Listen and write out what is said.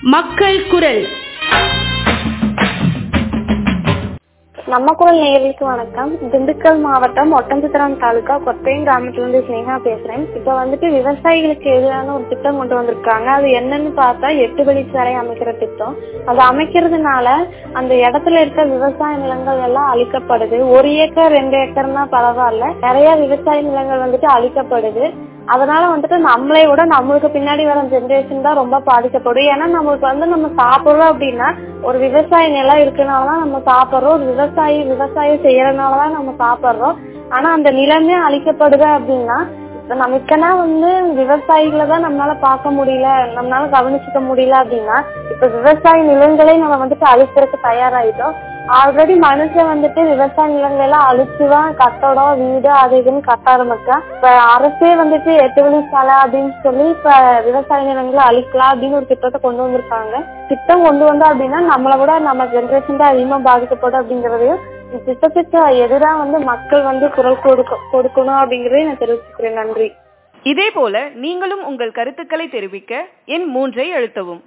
மக்கள் குரல் நம்ம குரல் நேயர்களுக்கு வணக்கம் திண்டுக்கல் மாவட்டம் ஒட்டன்சித்திரம் தாலுகா கொத்தையம் கிராமத்திலிருந்து ஸ்னேகா பேசுறேன் இப்ப வந்துட்டு விவசாயிகளுக்கு எதிரான ஒரு திட்டம் கொண்டு வந்திருக்காங்க அது என்னன்னு பார்த்தா எட்டு வழிச்சாலை அமைக்கிற திட்டம் அது அமைக்கிறதுனால அந்த இடத்துல இருக்க விவசாய நிலங்கள் எல்லாம் அழிக்கப்படுது ஒரு ஏக்கர் ரெண்டு ஏக்கர்னா பரவாயில்ல நிறைய விவசாய நிலங்கள் வந்துட்டு அழிக்கப்படுது அதனால வந்துட்டு நம்மளை விட நம்மளுக்கு பின்னாடி வர ஜென்ரேஷன் தான் ரொம்ப பாதிக்கப்படும் ஏன்னா நம்மளுக்கு வந்து நம்ம சாப்பிடுறோம் அப்படின்னா ஒரு விவசாய நிலம் இருக்கனாலதான் நம்ம சாப்பிடுறோம் ஒரு விவசாயி விவசாயம் செய்யறதுனாலதான் நம்ம சாப்பிடுறோம் ஆனா அந்த நிலமே அழிக்கப்படுது அப்படின்னா இப்ப நமக்குன்னா வந்து விவசாயிகளை தான் நம்மளால பார்க்க முடியல நம்மளால கவனிச்சுக்க முடியல அப்படின்னா இப்ப விவசாய நிலங்களை நம்ம வந்துட்டு அழிக்கிறதுக்கு தயாராயிட்டோம் ஆல்ரெடி மனுஷன் வந்துட்டு விவசாய நிலங்களை எல்லாம் அழிச்சுதான் கட்டடம் வீடு அது இதுன்னு கட்ட ஆரம்பிச்சான் இப்ப அரசே வந்துட்டு எட்டு வழி சாலை அப்படின்னு சொல்லி இப்ப விவசாய நிலங்களை அழிக்கலாம் அப்படின்னு ஒரு திட்டத்தை கொண்டு வந்திருக்காங்க திட்டம் கொண்டு வந்தா அப்படின்னா நம்மளை விட நம்ம ஜென்ரேஷன் தான் அதிகமா பாதிக்கப்படும் அப்படிங்கறதையும் இந்த திட்டத்துக்கு எதிராக வந்து மக்கள் வந்து குரல் கொடுக்க கொடுக்கணும் அப்படிங்கறதையும் நான் தெரிவிச்சுக்கிறேன் நன்றி இதேபோல நீங்களும் உங்கள் கருத்துக்களை தெரிவிக்க எண் மூன்றை அழுத்தவும்